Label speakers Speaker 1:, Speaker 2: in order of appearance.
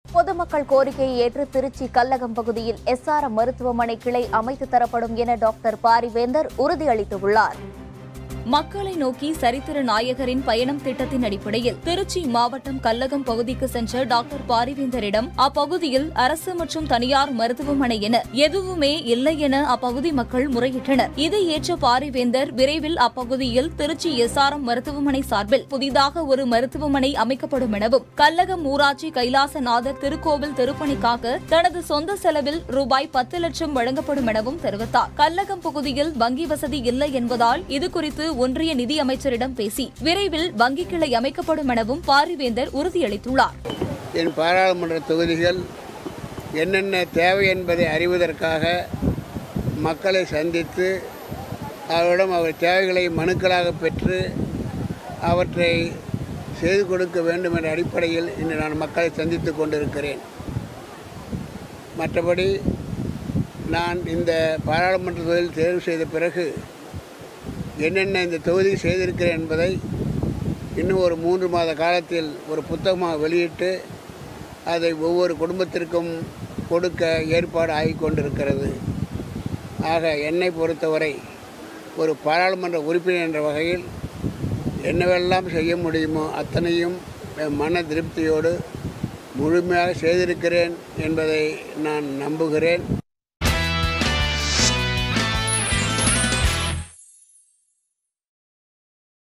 Speaker 1: பொதுமக்கள் கோரிக்கையை ஏற்று திருச்சி கல்லகம் பகுதியில் எஸ்ஆர்எம் மருத்துவமனை கிளை அமைத்து தரப்படும் என டாக்டர் பாரிவேந்தர் உறுதியளித்துள்ளார்
Speaker 2: மக்களை நோக்கி சரித்திர நாயகரின் பயணம் திட்டத்தின் அடிப்படையில் திருச்சி மாவட்டம் கல்லகம் பகுதிக்கு சென்ற டாக்டர் பாரிவேந்தரிடம் அப்பகுதியில் அரசு மற்றும் தனியார் மருத்துவமனை என எதுவுமே இல்லை என அப்பகுதி மக்கள் முறையிட்டனர் இதை ஏற்ற பாரிவேந்தர் விரைவில் அப்பகுதியில் திருச்சி எஸ்ஆர்எம் மருத்துவமனை சார்பில் புதிதாக ஒரு மருத்துவமனை அமைக்கப்படும் எனவும் கல்லகம் ஊராட்சி கைலாசநாதர் திருக்கோவில் திருப்பணிக்காக தனது சொந்த செலவில் ரூபாய் பத்து லட்சம் வழங்கப்படும் எனவும் தெரிவித்தார் கல்லகம் பகுதியில் வங்கி வசதி இல்லை என்பதால் இதுகுறித்து ஒன்றிய நிதி அமைச்சரிடம் பேசி விரைவில் வங்கி கிளை அமைக்கப்படும் எனவும் பாரிவேந்தர் உறுதியளித்துள்ளார்
Speaker 3: என் பாராளுமன்ற தொகுதிகள் என்னென்ன தேவை என்பதை அறிவதற்காக மக்களை சந்தித்து அவரிடம் அவர் தேவைகளை மனுக்களாக பெற்று அவற்றை செய்து கொடுக்க வேண்டும் என்ற அடிப்படையில் இன்று நான் மக்களை சந்தித்து கொண்டிருக்கிறேன் மற்றபடி நான் இந்த பாராளுமன்ற தொகுதியில் தேர்வு செய்த பிறகு என்னென்ன இந்த தொகுதி செய்திருக்கிறேன் என்பதை இன்னும் ஒரு மூன்று மாத காலத்தில் ஒரு புத்தகமாக வெளியிட்டு அதை ஒவ்வொரு குடும்பத்திற்கும் கொடுக்க ஏற்பாடு ஆகிக் கொண்டிருக்கிறது ஆக என்னை பொறுத்தவரை ஒரு பாராளுமன்ற உறுப்பினர் என்ற வகையில் என்னவெல்லாம் செய்ய முடியுமோ அத்தனையும் என் மன திருப்தியோடு முழுமையாக செய்திருக்கிறேன் என்பதை நான் நம்புகிறேன்